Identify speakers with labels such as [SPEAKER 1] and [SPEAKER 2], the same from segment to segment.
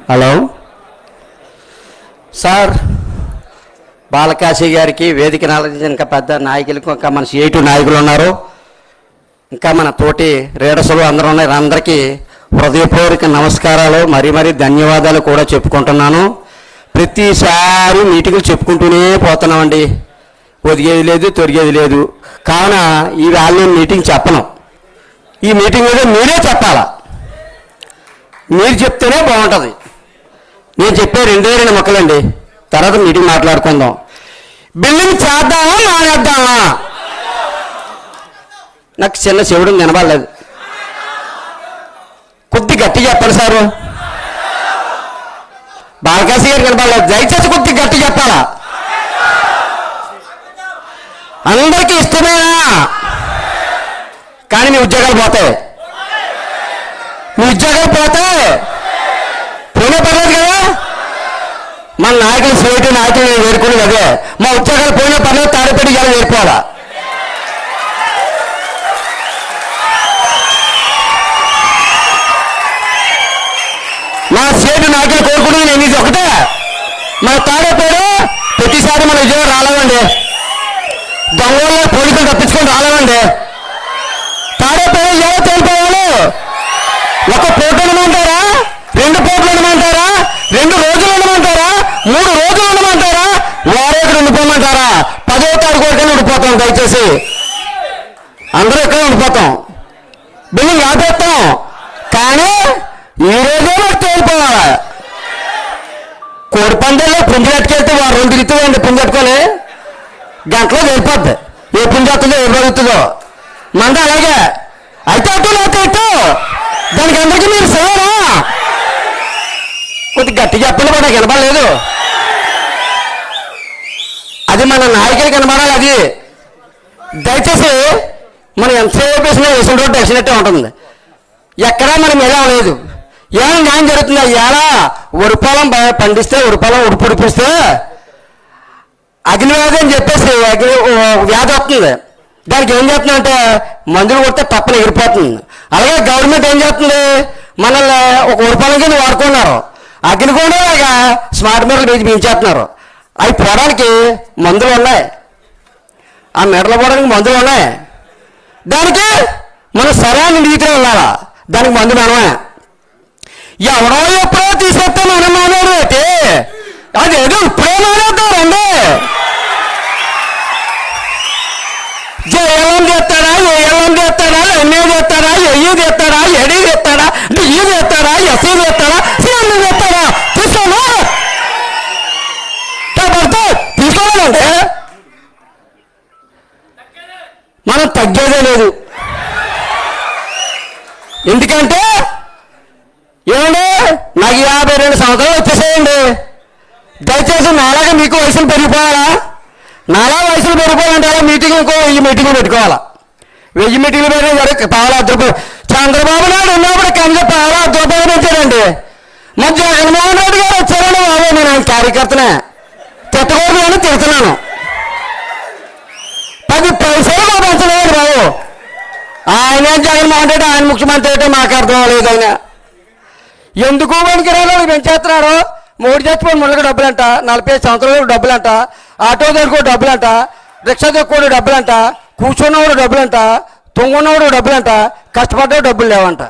[SPEAKER 1] Hello sir బాలకాశి గారికి వేదిక knowledge ఇంకా పెద్ద నాయకులకు ఇంకా మన సిఐటి నాయకులు ఉన్నారు ఇంకా మన తోటి రీడర్సులు అందరూ ఉన్నారు అందరికీ హృదయపూర్వక నమస్కారాలు మరీ మరీ ధన్యవాదాలు కూడా చెప్పుకుంటున్నాను ప్రతిసారి మీటింగ్లు చెప్పుకుంటూనే పోతున్నామండి ఒదిగేది లేదు తొరిగేది లేదు కావున ఈ వాళ్ళు మీటింగ్ చెప్పను ఈ మీటింగ్ మీద మీరే చెప్పాలా మీరు చెప్తేనే బాగుంటుంది నేను చెప్పే రెండే రెండు మొక్కలండి తర్వాత మీటింగ్ మాట్లాడుకుందాం బిల్డింగ్ చేద్దామా మానేద్దామా నాకు చిన్న చెవుడు వినబడలేదు కొద్ది గట్టి చెప్పండి సారు బాలకాశి గారు వినబడలేదు దయచేసి కొద్ది గట్టి చెప్పాలా అందరికీ ఇష్టమేనా కానీ మీ ఉద్యోగాలు పోతాయి మీ ఉద్యోగాలు పోతే పోనే పర్లేదు కదా మన నాయకులు సిఐటి నాయకులు నేను వేడుకునేది అదే మా ఉద్యోగాలు పోయినా పర్లేదు తాడిపెట్టి గారు వేడుకోవాలా మా సిఐటి నాయకులు కోరుకునేది నేను ఇది ఒకటే మన తాడేపేడు ప్రతిసారి మన విజయవాడ రాలేమండి దొంగల్లో పోలీసులు తప్పించుకొని రాలేమండి తాడేపేడు ఎవరు తెలిపోవాలి ఒక పూట ఉండమంటారా రెండు పూటలు ఉండమంటారా రెండు రోజులు ఉండమంటారా మూడు రోజులు ఉండమంటారా వారేక్కడ ఉండిపోమంటారా పదో తారీఖు వరకు ఉండిపోతాం దయచేసి అందరూ ఇక్కడ ఉండిపోతాం బిల్డింగ్ ఆపేస్తాం కానీ ఈ రోజే మాకు తేలిపోవాలి కోడి పందాల్లో పుంజు కట్టుకెళ్తే వారు రెండు తిరుగుతుందండి పుంజు కట్టుకొని గంటలో వెళ్ళిపోద్ది ఏ పుంజు వస్తుందో ఏ జరుగుతుందో మంద అలాగే అయితే అటు లేకపోతే ఇటు దానికి అందరికీ మీరు సేవరా కొద్ది గట్టి చెప్పండి కూడా నాకు వినపడలేదు అది మన నాయకుడికి కనబడాలి అది దయచేసి మనం ఎంతసేపు వేసినా వేసిన రోడ్డు వేసినట్టే ఉంటుంది ఎక్కడా మనం ఎలా లేదు ఏం న్యాయం జరుగుతుంది ఎలా ఉరుపాలం బ- పండిస్తే ఉరుపాలం ఉడుపు ఉడిపిస్తే అగ్నివ్యాధి అని చెప్పేసి అగ్ని ఓ వ్యాధి వస్తుంది దానికి ఏం చేస్తుందంటే మందులు కొడితే పక్కన ఎగిరిపోతుంది అలాగే గవర్నమెంట్ ఏం చేస్తుంది మనల్ని ఒక ఉరుపాలం కింద వాడుకున్నారు అగ్ని కూడా ఇక స్మార్ట్ మీటర్లు వేసి పెంచేస్తున్నారు అవి పోవడానికి మందులు ఉన్నాయి ఆ మెడలు పోవడానికి మందులు ఉన్నాయి దానికి మనం సరైన రీతిలో వెళ్ళాలా దానికి మందు మనమే ఎవడో ఎప్పుడో తీసుకొస్తే మనం మానేడు అయితే అదేదో ఇప్పుడే మానేద్దాం రండి జయలం చేస్తాడా ఏఎలం చేస్తాడా ఎన్ఏ చేస్తాడా ఎయ్యి చేస్తాడా ఎడి చేస్తాడా డిఈ చేస్తాడా ఎస్సీ చేస్తాడా సిఎం చేస్తాడా తీసుకోను కాబట్టి తీసుకోవాలంటే మనం తగ్గేదే లేదు ఎందుకంటే ఏమండి నాకు యాభై రెండు సంవత్సరాలు వచ్చేసేయండి దయచేసి నాలాగా మీకు వయసులు పెరిగిపోవాలా నాలా వయసులు పెరిగిపోవాలంటే అలా మీటింగ్ ఇంకో వెయ్యి మీటింగ్లు పెట్టుకోవాలా వెయ్యి మీటింగ్లు పెట్టి సరే పావులా అర్ధ రూపాయలు చంద్రబాబు నాయుడు ఉన్నప్పుడు కనుక పావులా అర్ధ రూపాయలు పెంచాడండి మరి జగన్మోహన్ రెడ్డి గారు వచ్చారండి బాబు నేను ఆయన కార్యకర్తనే తిట్టకూడదు అని తిడుతున్నాను పది పైసలు మా పెంచలేదు బాబు ఆయన ఏం జగన్మోహన్ రెడ్డి ఆయన ముఖ్యమంత్రి అంటే మాకు అర్థం అవ్వలేదు ఆయన ఎందుకు పనికిరాలో పెంచేస్తున్నాడు మూడు చచ్చిపోయిన ముళ్ళకి డబ్బులంట నలభై ఐదు సంవత్సరాలకు డబ్బులంట ఆటో దగ్గరకు డబ్బులంట రిక్షా దగ్గర డబ్బులంట కూర్చున్నవాడు డబ్బులంట తొంగున్నవాడు డబ్బులంట కష్టపడ్డ డబ్బులు లేవంట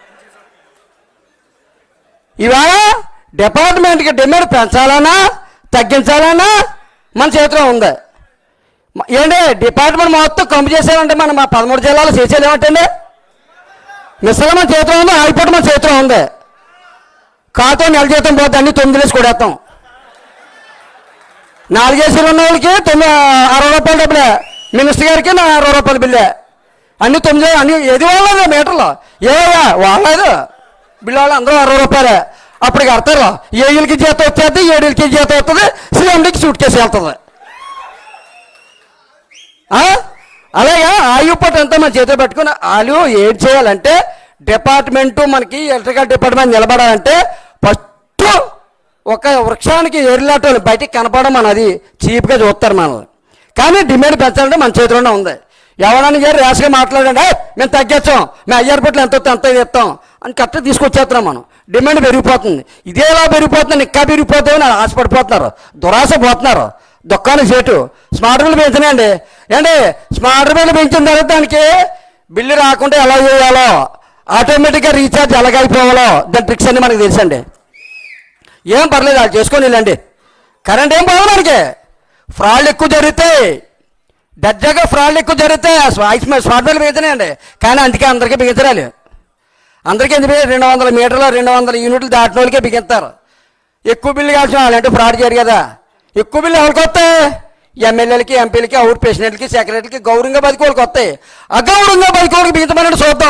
[SPEAKER 1] ఇవాళ డిపార్ట్మెంట్కి డిమాండ్ పెంచాలన్నా తగ్గించాలన్నా మన చేతిలో ఉంది మ- ఏంటి డిపార్ట్మెంట్ మొత్తం కంపు చేసేవంటే మనం మా పదమూడు జిల్లాలో చేసేది ఏమంటండి మిశ్రమ మన చేతిలో ఉంది ఆయిపోటు మన చేతిలో ఉంది కాతో నెల జీతం పోతే అన్ని తొమ్మిది వేసి కొడేస్తాం నాలుగేసీలు ఉన్న వాళ్ళకి తొమ్మిది అరవై రూపాయల డబ్బులే మినిస్టర్ గారికి నా అరవై రూపాయల బిల్లే అన్ని తొమ్మిది అన్ని ఏది వాళ్ళది మీటర్లో ఏవా వాళ్ళదు బిల్లు వాళ్ళు అందరూ అరవై రూపాయలే అప్పటికి అడతారు ఏళ్ళకి జీతం వచ్చేది ఏడులకి జీతం వస్తుంది సీఎండికి సూట్ కేసు వెళ్తుంది ఆ? అలాగా ఆయు పట్టు అంతా మన చేతిలో పెట్టుకుని వాళ్ళు ఏం చేయాలంటే డిపార్ట్మెంటు మనకి ఎలక్ట్రికల్ డిపార్ట్మెంట్ నిలబడాలంటే ఫస్ట్ ఒక వృక్షానికి ఎరిలాటోళ్ళు బయటికి కనపడడం మనది చీప్గా చూస్తారు మనల్ని కానీ డిమాండ్ పెంచాలంటే మన చేతిలోనే ఉంది ఎవడని గారు ర్యాష్గా మాట్లాడండి "ఏయ్, మేము తగ్గించాం మేము అయ్యారు పట్ల ఎంత వస్తే అంత ఇస్తాం అని కరెక్ట్గా తీసుకొచ్చేస్తున్నాం మనం డిమాండ్ పెరిగిపోతుంది ఇదే ఎలా పెరిగిపోతుంది ఇంకా పెరిగిపోతామని ఆశపడిపోతున్నారు దురాశ పోతున్నారు దుఃఖానికి చేటు స్మార్ట్ బిల్లు పెంచినాయండి ఏండి స్మార్ట్ బిల్లు పెంచిన తర్వాత దానికి బిల్లు రాకుండా ఎలా చేయాలో ఆటోమేటిక్గా రీఛార్జ్ ఎలాగైపోవాలో దాని ట్రిక్స్ అన్ని మనకు తెలుసండి ఏం పర్లేదు అది చేసుకొని వెళ్ళండి కరెంట్ ఏం పోవాలి మనకి ఫ్రాడ్లు ఎక్కువ జరుగుతాయి దర్జాగా ఫ్రాడ్లు ఎక్కువ జరుగుతాయి స్వా- స్మార్ట్ బిల్లు పెంచినాయండి కానీ అందుకే అందరికీ బిగించరాలి అందరికీ ఎందుకు రెండు వందల మీటర్లు రెండు వందల యూనిట్లు దాటిన వాళ్ళకే బిగిస్తారు ఎక్కువ బిల్లు కాల్సిన వాళ్ళంటే ఫ్రాడ్ చేయరు కదా ఎక్కువ బిల్లు ఎవరికి వస్తాయి ఎమ్మెల్యేలకి ఎంపీలకి అవుట్ ప్రెసిడెంట్లకి సెక్రటరీకి గౌరవంగా బతికోళ్ళకి వస్తాయి అగౌరవంగా బతికోళ్ళకి బిగించమని చూద్దాం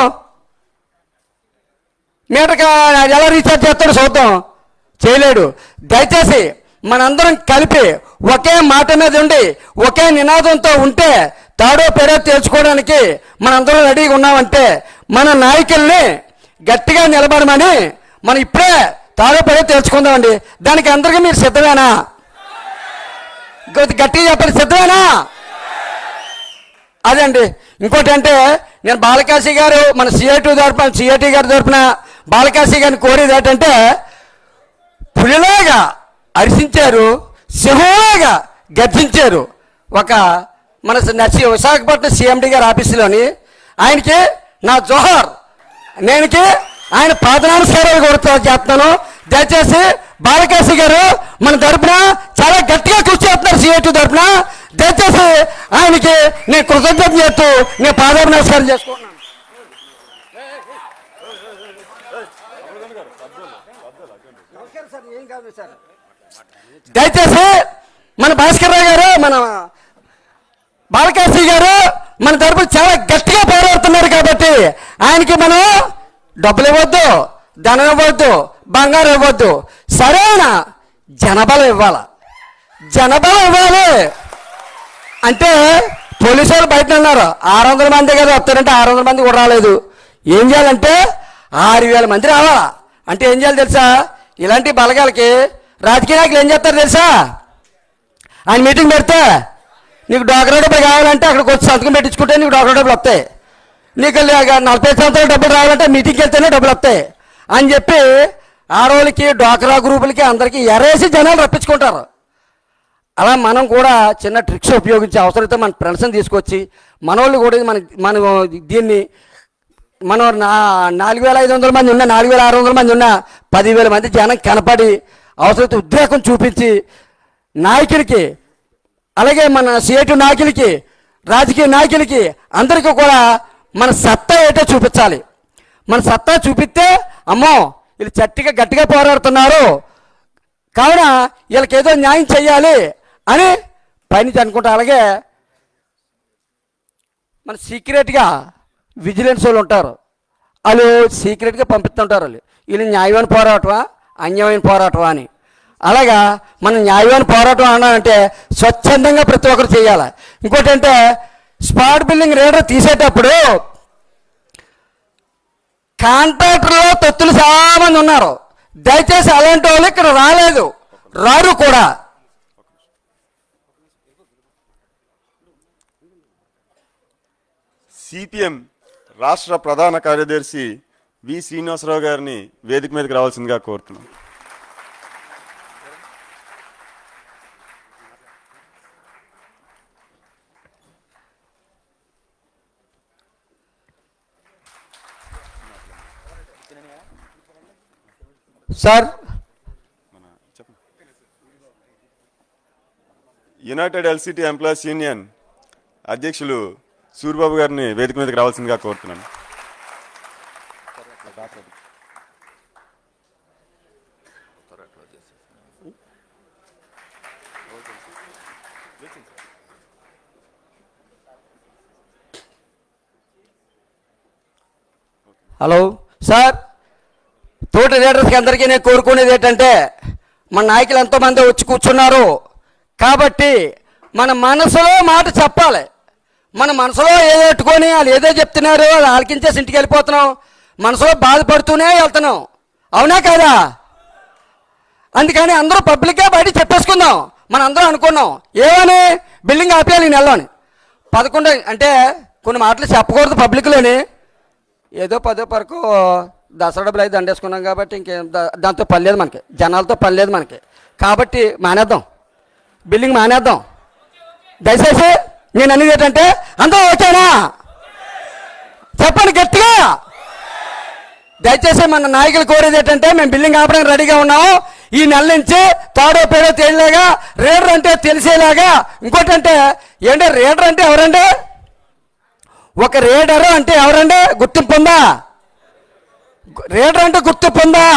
[SPEAKER 1] మీటర్కి ఎలా రీఛార్జ్ చేస్తాడో చూద్దాం చేయలేడు దయచేసి మనందరం కలిపి ఒకే మాట మీద ఉండి ఒకే నినాదంతో ఉంటే తాడో పేరో తేల్చుకోవడానికి మనందరం రెడీగా ఉన్నామంటే మన నాయకుల్ని గట్టిగా నిలబడమని మనం ఇప్పుడే తాడో పేరో తేల్చుకుందామండి దానికి అందరికీ మీరు సిద్ధమేనా గట్టి- గట్టిగా చెప్పండి సిద్ధమేనా అదండి ఇంకోటి అంటే నేను బాలకాశి గారు మన సిఐటి తరపున సిఐటి గారి తరపున బాలకాశి గారిని కోరేది ఏంటంటే పులిలాగా అరిసించారు సింహంలాగా గర్జించారు ఒక మన నర్సి విశాఖపట్నం సిఎండి గారి ఆఫీసులోని ఆయనకి నా జోహార్ నేనుకి ఆయన పాదనామస్కారాలు కూడా చేస్తున్నాను దయచేసి బాలకాశి గారు మన తరపున చాలా గట్టిగా కృషి చేస్తున్నారు సిఐటి తరపున దయచేసి ఆయనకి నేను కృతజ్ఞత చేస్తూ నేను పాదాభి నమస్కారం చేసుకుంటున్నాను దయచేసి మన భాస్కర్ రావు గారు మన బాలకాశి గారు మన తరపున చాలా గట్టిగా పోరాడుతున్నారు కాబట్టి ఆయనకి మనం డబ్బులు ఇవ్వద్దు ధనం ఇవ్వద్దు బంగారం ఇవ్వద్దు సరైన జనబలం ఇవ్వాలి జనబలం ఇవ్వాలి అంటే పోలీసు వాళ్ళు బయట ఉన్నారు ఆరు వందల మంది కదా వస్తారంటే ఆరు వందల మంది కూడా రాలేదు ఏం చేయాలంటే ఆరు వేల మంది రావాలా అంటే ఏం చేయాలి తెలుసా ఇలాంటి బలగాలకి రాజకీయ నాయకులు ఏం చేస్తారు తెలుసా ఆయన మీటింగ్ పెడితే నీకు డాక్టర్ డబ్బులు కావాలంటే అక్కడికి వచ్చి సంతకం పెట్టించుకుంటే నీకు డాక్టర్ డబ్బులు వస్తాయి నీకు లే- నలభై సంవత్సరాల డబ్బులు రావాలంటే మీటింగ్కి వెళ్తేనే డబ్బులు వస్తాయి అని చెప్పి ఆడవాళ్ళకి డ్వాక్రా గ్రూపులకి అందరికీ ఎరేసి జనాలు రప్పించుకుంటారు అలా మనం కూడా చిన్న ట్రిక్స్ ఉపయోగించి అవసరమైతే మన ఫ్రెండ్స్ని తీసుకొచ్చి మనోళ్ళు కూడా మన మనం దీన్ని మనం నా నాలుగు వేల ఐదు వందల మంది ఉన్నా నాలుగు వేల ఆరు వందల మంది ఉన్నా పదివేల మంది జనం కనపడి అవసరమైతే ఉద్రేకం చూపించి నాయకులకి అలాగే మన సిఐటి నాయకులకి రాజకీయ నాయకులకి అందరికీ కూడా మన సత్తా ఏంటో చూపించాలి మన సత్తా చూపిస్తే అమ్మో వీళ్ళు చట్టిగా గట్టిగా పోరాడుతున్నారు కావున వీళ్ళకి ఏదో న్యాయం చెయ్యాలి అని పైనుంచి అనుకుంటా అలాగే మన సీక్రెట్గా విజిలెన్స్ వాళ్ళు ఉంటారు వాళ్ళు సీక్రెట్గా పంపిస్తుంటారు వాళ్ళు వీళ్ళు న్యాయమైన పోరాటమా అన్యాయమైన పోరాటమా అని అలాగా మనం న్యాయమైన పోరాటం అన్నానంటే స్వచ్ఛందంగా ప్రతి ఒక్కరు చేయాలి ఇంకోటి అంటే స్పాట్ బిల్డింగ్ రేడర్ తీసేటప్పుడు కాంట్రాక్టర్లో తొత్తులు చాలా మంది ఉన్నారు దయచేసి అలాంటి వాళ్ళు ఇక్కడ రాలేదు రారు కూడా
[SPEAKER 2] సిపిఎం రాష్ట్ర ప్రధాన కార్యదర్శి వి శ్రీనివాసరావు గారిని వేదిక మీదకి రావాల్సిందిగా కోరుతున్నాం
[SPEAKER 1] sir
[SPEAKER 2] united LCT employees union అధ్యక్షులు సూరిబాబు గారిని వేదిక మీదకి రావాల్సిందిగా కోరుతున్నాను
[SPEAKER 1] హలో సార్ తోటి లీడర్స్కి అందరికీ నేను కోరుకునేది ఏంటంటే మన నాయకులు ఎంతోమంది వచ్చి కూర్చున్నారు కాబట్టి మన మనసులో మాట చెప్పాలి మన మనసులో ఏదో పెట్టుకొని వాళ్ళు ఏదో చెప్తున్నారు వాళ్ళు ఆలకించేసి ఇంటికి వెళ్ళిపోతున్నాం మనసులో బాధపడుతూనే వెళ్తున్నాం అవునా కదా అందుకని అందరూ పబ్లిక్గా బయట చెప్పేసుకుందాం మనం అందరం అనుకున్నాం ఏమని బిల్డింగ్ ఆపేయాలి ఈ నెలని పదకొండు అంటే కొన్ని మాటలు చెప్పకూడదు పబ్లిక్లోని ఏదో పదో వరకు దసరా డబ్బులు అయితే దండేసుకున్నాం కాబట్టి ఇంకేం దా- దాంతో పని లేదు మనకి జనాలతో పని లేదు మనకి కాబట్టి మానేద్దాం బిల్డింగ్ మానేద్దాం దయచేసి నేను అనేది ఏంటంటే అందరూ ఓకేనా చెప్పండి గట్టిగా దయచేసి మన నాయకులు కోరేది ఏంటంటే మేము బిల్డింగ్ ఆపడానికి రెడీగా ఉన్నాము ఈ నెల నుంచి తాడో పేడో తేలిలాగా రేడర్ అంటే తెలిసేలాగా ఇంకోటి అంటే ఏంటి రేడర్ అంటే ఎవరండి ఒక రేడర్ అంటే ఎవరండి గుర్తింపు ఉందా రేడర్ అంటే గుర్తింపు ఉందా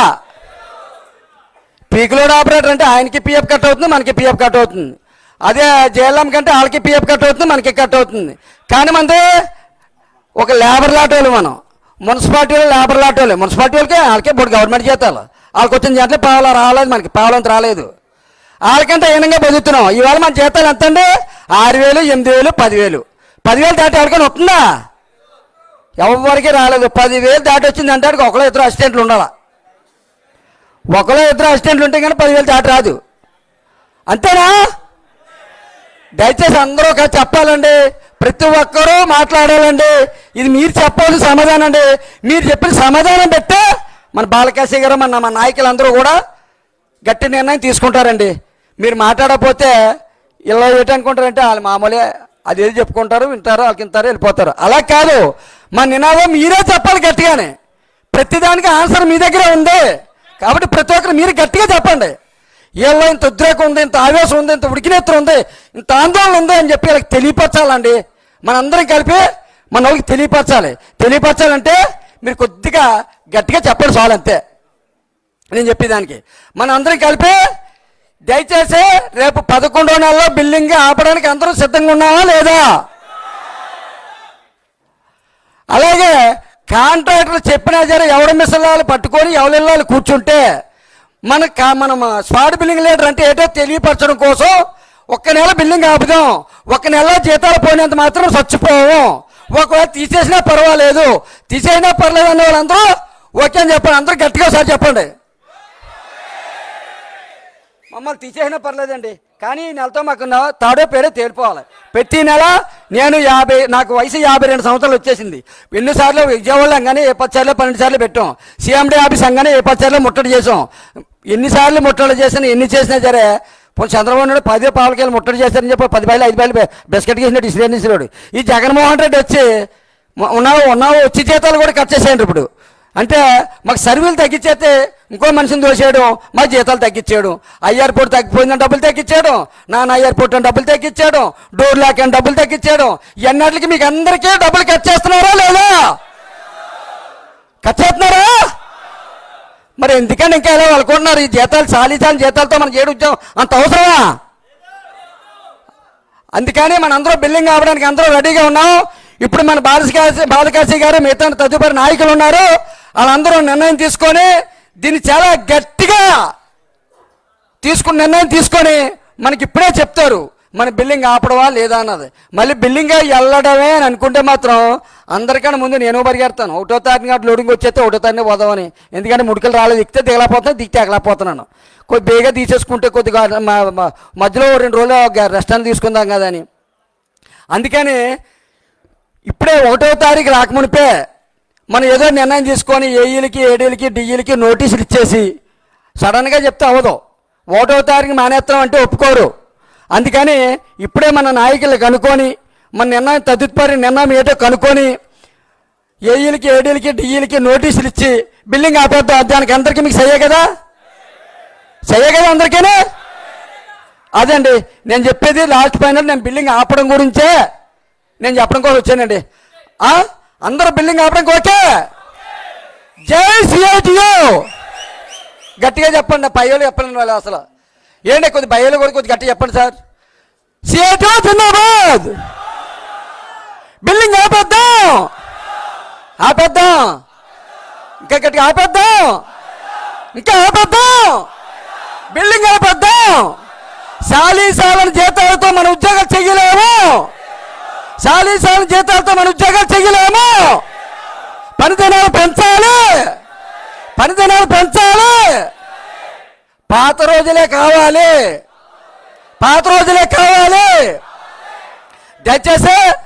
[SPEAKER 1] పీక్ లోడ్ ఆపరేటర్ అంటే ఆయనకి పిఎఫ్ కట్ అవుతుంది మనకి పిఎఫ్ కట్ అవుతుంది అదే జేఎల్ఎం కంటే వాళ్ళకి పిఎఫ్ కట్ అవుతుంది మనకి కట్ అవుతుంది కానీ మనది ఒక లేబర్ లాటోలు మనం మున్సిపాలిటీలో లేబర్ లాటోలు మున్సిపాలిటీ వాళ్ళకి వాళ్ళకి ఇప్పుడు గవర్నమెంట్ జీతాలు వాళ్ళకి వచ్చిన జీతాలు పావులా రాలేదు మనకి పావులంత రాలేదు వాళ్ళకంటే హీనంగా బతుకుతున్నాం ఇవాళ మన జీతాలు ఎంత అండి ఆరు వేలు ఎనిమిది వేలు పదివేలు పదివేలు దాటి ఎవరికైనా వస్తుందా ఎవరికి రాలేదు పదివేలు దాటి వచ్చింది అంటే వాడికి ఒకళ్ళో ఇద్దరు అసిస్టెంట్లు ఉండాలా ఒకళ్ళో ఇద్దరు అసిస్టెంట్లు ఉంటే కానీ పదివేలు దాటి రాదు అంతేనా దయచేసి అందరూ ఒక చెప్పాలండి ప్రతి ఒక్కరూ మాట్లాడాలండి ఇది మీరు చెప్పాల్సిన సమాధానం అండి మీరు చెప్పిన సమాధానం పెట్టే మన బాలకాశి గారు మన మన నాయకులందరూ కూడా గట్టి నిర్ణయం తీసుకుంటారండి మీరు మాట్లాడకపోతే ఇలా ఏంటనుకుంటారంటే వాళ్ళు మామూలే అదేది చెప్పుకుంటారు వింటారు వాళ్ళకి వింటారు వెళ్ళిపోతారు అలా కాదు మా నినాదం మీరే చెప్పాలి గట్టిగానే ప్రతిదానికి ఆన్సర్ మీ దగ్గరే ఉంది కాబట్టి ప్రతి ఒక్కరు మీరు గట్టిగా చెప్పండి వీళ్ళలో ఇంత ఉద్రేకం ఉంది ఇంత ఆవేశం ఉంది ఇంత ఉడికినెత్తు ఉంది ఇంత ఆందోళన ఉంది అని చెప్పి వీళ్ళకి తెలియపరచాలండి మనందరం కలిపి మన వాళ్ళకి తెలియపరచాలి తెలియపరచాలంటే మీరు కొద్దిగా గట్టిగా చెప్పండి చాలు అంతే నేను చెప్పేదానికి మన అందరం కలిపి దయచేసి రేపు పదకొండో నెలలో బిల్డింగ్ ఆపడానికి అందరూ సిద్ధంగా ఉన్నావా లేదా అలాగే కాంట్రాక్టర్ చెప్పినా సరే ఎవడ మిసలాలు పట్టుకొని ఎవరిల్లాలు కూర్చుంటే మన కా- మనం స్మార్ట్ బిల్డింగ్ లీడర్ అంటే ఏంటో తెలియపరచడం కోసం ఒక్క నెల బిల్డింగ్ ఆపుదాం ఒక్క నెల జీతాలు పోయినంత మాత్రం చచ్చిపోము ఒకవేళ తీసేసినా పర్వాలేదు తీసేసినా పర్లేదు అనే వాళ్ళందరూ ఓకే అని చెప్పండి అందరూ గట్టిగా ఒకసారి చెప్పండి మమ్మల్ని తీసేసినా పర్లేదండి కానీ ఈ నెలతో మాకు నా- తాడో పేరే తేలిపోవాలి ప్రతి నెల నేను యాభై నాకు వయసు యాభై రెండు సంవత్సరాలు వచ్చేసింది ఎన్నిసార్లు విజయవాడలో అంగానే ఏ పది సార్లు పన్నెండు సార్లు పెట్టాం సీఎండీ ఆఫీస్ అంగానే ఏ పది సార్లు ముట్టడి చేసాం ఎన్నిసార్లు ముట్టడి చేసినా ఎన్ని చేసినా సరే పోనీ చంద్రబాబు నాయుడు పదే పాలకేళ్ళు ముట్టడి చేశారని చెప్పి పది బయలు ఐదు బయలు బిస్కెట్ చేసినట్టు ఇసిరేసినాడు ఈ జగన్మోహన్ రెడ్డి వచ్చి మ- ఉన్నావు ఉన్నావు వచ్చి జీతాలు కూడా కట్ చేసేయండి ఇప్పుడు అంటే మాకు సర్వీలు తగ్గించేస్తే ఇంకో మనిషిని దోసేయడం మా జీతాలు తగ్గించేయడం ఐఆర్ పోర్ట్ తగ్గిపోయిందని డబ్బులు తగ్గించేయడం నాన్న ఐఆర్ పోర్ట్ అని డబ్బులు తగ్గించేయడం డోర్ లాక్ అని డబ్బులు తగ్గించేయడం ఎన్నటికి మీకు అందరికీ డబ్బులు కట్ చేస్తున్నారా లేదా కట్ చేస్తున్నారా మరి ఎందుకని ఇంకా ఎలా అనుకుంటున్నారు ఈ జీతాలు చాలీ చాలి జీతాలతో మనం చేయడం ఉద్యోగం అంత అవసరమా అందుకని మన అందరూ బిల్డింగ్ ఆపడానికి అందరూ రెడీగా ఉన్నాం ఇప్పుడు మన బాలకాశి బాలకాశి గారు మిగతా తదుపరి నాయకులు ఉన్నారు వాళ్ళందరూ నిర్ణయం తీసుకొని దీన్ని చాలా గట్టిగా తీసుకుని నిర్ణయం తీసుకొని మనకి ఇప్పుడే చెప్తారు మన బిల్డింగ్ ఆపడమా లేదా అన్నది మళ్ళీ బిల్డింగ్ వెళ్ళడమే అని అనుకుంటే మాత్రం అందరికన్నా ముందు నేను పరిగెడతాను ఒకటో తారీఖు నాటి లోడింగ్ వచ్చేస్తే ఒకటో తారీఖు పోదామని ఎందుకంటే ముడికలు రాలేదు ఎక్కితే దిగలేకపోతున్నాను దిగితే ఎగలేకపోతున్నాను కొద్ది బేగా తీసేసుకుంటే కొద్దిగా మా- మా- మధ్యలో ఓ రెండు రోజులు రెస్టారెంట్ తీసుకుందాం కదా అని అందుకని ఇప్పుడే ఒకటో తారీఖు రాకమునిపే మనం ఏదో నిర్ణయం తీసుకొని ఏఈలకి ఏడీలకి డిఈలకి నోటీసులు ఇచ్చేసి సడన్గా చెప్తే అవ్వదు ఒకటో తారీఖు మానేస్తాం అంటే ఒప్పుకోరు అందుకని ఇప్పుడే మన నాయకులు కనుక్కొని మన నిర్ణయం తదుపరి నిర్ణయం ఏటో కనుక్కొని ఏఈలకి ఏడీలకి డిఈలకి నోటీసులు ఇచ్చి బిల్డింగ్ ఆపేద్దాం దానికి అందరికీ మీకు సయ్యే కదా సయ్యే కదా అందరికీ అదండి నేను చెప్పేది లాస్ట్ ఫైనల్ నేను బిల్డింగ్ ఆపడం గురించే నేను చెప్పడం కోసం వచ్చానండి ఆ? అందరూ బిల్డింగ్ ఆపడానికి ఓకే జై సిఐటియు గట్టిగా చెప్పండి పై వాళ్ళు చెప్పండి వాళ్ళు అసలు ఏంటి కొద్ది బయలు కూడా కొద్ది గట్టిగా చెప్పండి సార్ సిఐటియు జిందాబాద్ బిల్డింగ్ ఆపేద్దాం ఆపేద్దాం ఇంకా గట్టిగా ఆపేద్దాం ఇంకా ఆపేద్దాం బిల్డింగ్ ఆపేద్దాం సాలీ సాలని జీతాలతో మన ఉద్యోగాలు చెయ్యలేము సాలీ సాలని జీతాలతో మన ఉద్యోగాలు చెయ్యలేము పనిదినాలు పెంచాలి పనిదినాలు పెంచాలి పాత రోజులే కావాలి పాత రోజులే కావాలి దయచేసి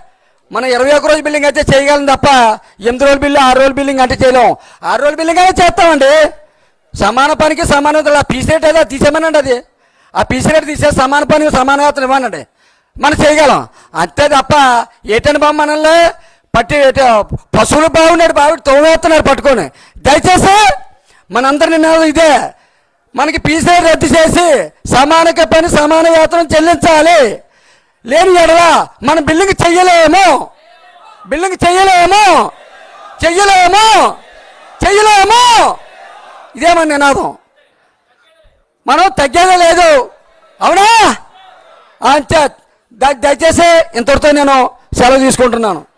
[SPEAKER 3] మనం ఇరవై ఒక రోజు బిల్డింగ్ అయితే చేయగలం తప్ప ఎనిమిది రోజుల బిల్లు ఆరు రోజుల బిల్డింగ్ అంటే చేయలేం ఆరు రోజుల బిల్డింగ్ అయితే చేస్తామండి సమాన పనికి సమాన ఆ పీసీ రేట్ ఏదో తీసేయమనండి అది ఆ పీసీ రేట్ తీసే సమాన పని సమాన వేతనం ఇవ్వనండి మనం చేయగలం అంతే తప్ప ఏటని బాబు మనల్ని పట్టి ఏట- పశువులు బాగున్నాడు బావి తోమేస్తున్నారు పట్టుకొని దయచేసి మనందరిని నినాదం ఇదే మనకి పీసీ రేట్ రద్దు చేసి సమానక పని సమాన వేతనం చెల్లించాలి లేని ఎడల మనం బిల్డింగ్ చెయ్యలేము బిల్డింగ్ చెయ్యలేము చెయ్యలేము చెయ్యలేము ఇదే మన నినాదం మనం తగ్గేదే లేదు అవునా అంతే ద- దయచేసి ఇంతటితో నేను సెలవు తీసుకుంటున్నాను